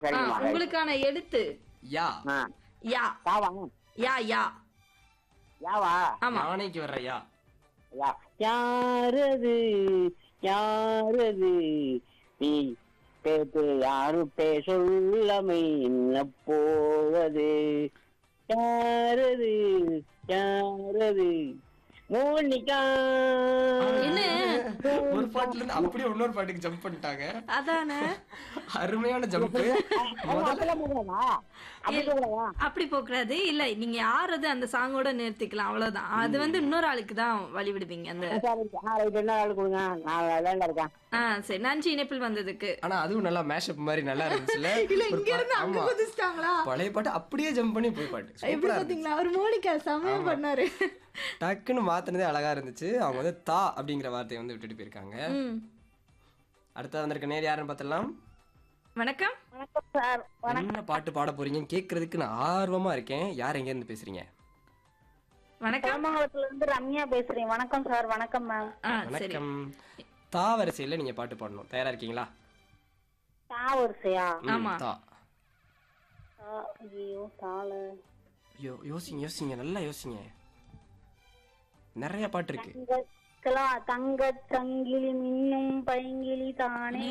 ஆ, சரிங்கம்மா உங்களுக்கான எழுத்து யா ஆ யா யாவா யா யா யாவா ஆமா யானைக்கு வர்ற யா யா யாரது யாரது நீ பேத்து யாரு பே சொல்லமை என்ன போவது யாரது யாரது மோனிகா என்ன ஒரு பாட்டுல இருந்து அப்படியே இன்னொரு பாட்டுக்கு ஜம்ப் பண்ணிட்டாங்க அதானே அருமையான ஜம்ப் அவங்க அப்படிலாம் போகலாமா அப்படி போகலாமா அப்படி போக்கூடாது இல்ல நீங்க யாரது அந்த சாங்கோட நிறுத்திக்கலாம் அவ்வளவுதான் அது வந்து இன்னொரு ஆளுக்கு தான் வழி விடுவீங்க அந்த சரி ஆ ரைட் என்ன ஆள் கொடுங்க நான் வேண்டாம் இருக்கேன் ஆ சரி நன்றி இணைப்பில் வந்ததுக்கு ஆனா அதுவும் நல்லா மேஷப் மாதிரி நல்லா இருந்துச்சுல்ல இல்ல ஒரு இங்க இருந்து பா- அங்க ஆமா. குதிச்சிட்டாங்களா பழைய பாட்டு அப்படியே ஜம்ப் பண்ணி போய் பாட்டு எப்படி சூப்பரா இருந்துச்சு. பாத்தீங்களா அவர் மோனிகா சமயம் பண்ணாரு டக்குன்னு மாத்தினதே அழகா இருந்துச்சு அவங்க வந்து தா அப்படிங்கிற வார்த்தையை வந்து விட்டுட்டு போயிருக்காங்க ம். அடுத்தது வந்திருக்க நேர் யாருன்னு பார்த்தலாம் வணக்கம் வணக்கம் சார் என்ன பாட்டு பாட போறீங்கன்னு கேட்கறதுக்கு நான் ஆர்வமா இருக்கேன் யார் எங்க இருந்து பேசுறீங்க வணக்கம் கோமங்கலத்துல இருந்து ரம்யா பேசுறேன் வணக்கம் சார் வணக்கம் மேம் ஆ சரி வணக்கம் தா வரிசையில நீங்க பாட்டு பாடணும் தயாரா இருக்கீங்களா தா வரிசையா ம், ஆமா. தா தா, ஐயோ தாள யோ யோசிங்க யோசிங்க நல்லா யோசிங்க நிறைய பாட்டு இருக்கு தங்கக்கலாம் தங்க சங்கிலி மின்னும் பைங்கிலி தானே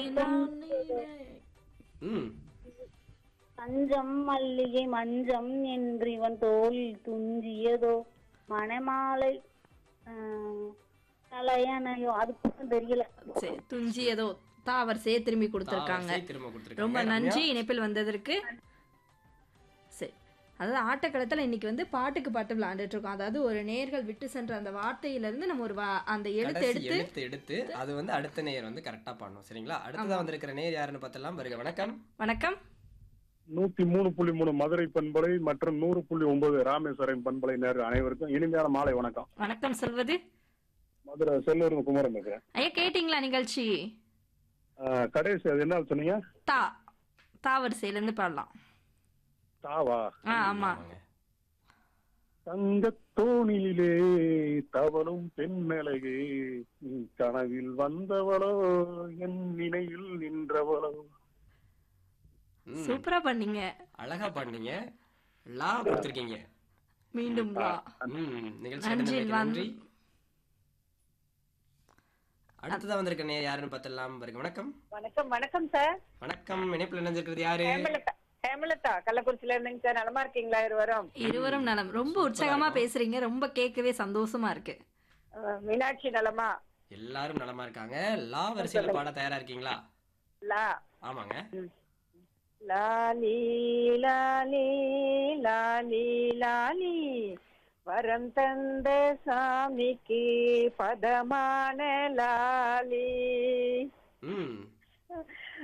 ம் தஞ்சம் மல்லிகை மஞ்சம் என்று இவன் தோல் துஞ்சியதோ மணமாலை ஆஹ், தலையணையோ அது பக்கம் தெரியல சரி துஞ்சி ஏதோ தாவரிசையே திரும்பி கொடுத்துருக்காங்க தா வரிசை திரும்ப கொடுத்துருக்காங்க ரொம்ப நன்றி இணைப்பில் வந்ததற்கு சரி அதாவது ஆட்டக்களத்தில் இன்னைக்கு வந்து பாட்டுக்கு பாட்டு விளையாண்டுட்டு இருக்கோம் அதாவது ஒரு நேர்கள் விட்டு சென்ற அந்த வார்த்தையிலிருந்து நம்ம ஒரு வா- அந்த எழுத்து கடைசி எடுத்து எழுத்து எடுத்து அது வந்து அடுத்த நேயர் வந்து கரெக்டா பாடணும் சரிங்களா அடுத்ததா வந்திருக்கிற நேயர் யாருன்னு பார்த்தலாம் வருக வணக்கம் வணக்கம் நூத்தி மூணு புள்ளி மூணு மதுரை பண்பலை மற்றும் நூறு புள்ளி ஒன்பது ராமேஸ்வரம் பண்பலை நேர் அனைவருக்கும் இனிமையான மாலை வணக்கம் வணக்கம் சொல்வது மதுரை செல்லூர் குமரன் பேசுறேன் ஐயா கேட்டிங்களா நிகழ்ச்சி ஆஹ், கடைசி அது என்ன சொன்னீங்க தா தாவரிசையிலேருந்து பாடலாம் தாவா ஆ ஆமா ஆமாங்க. தங்கத் தோணிலே தவளும் பெண்ணழகே நீ கனவில் வந்தவளோ என் நினைவில் நின்றவளோ ம், சூப்பரா பண்ணீங்க அழகா பாடுனீங்க லா கொடுத்துருக்கீங்க மீண்டும் வா ம் நிகழ்ச்சி நன்றி, நடந்தமைக்கு வாங்க. நன்றி அடுத்ததா வந்திருக்க நேயர் யாருன்னு பார்த்தலாம் வருக வணக்கம் வணக்கம் வணக்கம் சார் வணக்கம் இணைப்புல இணைஞ்சிருக்கிறது யாரு ஹேமலதா ஹேமலதா கள்ளக்குறிச்சியில இருந்தீங்க சார் நலமா இருக்கீங்களா இருவரும் இருவரும் நலம் ரொம்ப உற்சாகமா பேசுறீங்க ரொம்ப கேட்கவே சந்தோஷமா இருக்கு அஹ், மீனாட்சி நலமா எல்லாரும் நலமா இருக்காங்க லா வரிசையில பாட தயாரா இருக்கீங்களா லா ஆமாங்க லாலி லாலி லாலி லாலி வரம் தந்த சாமிக்கு பதமான லாலி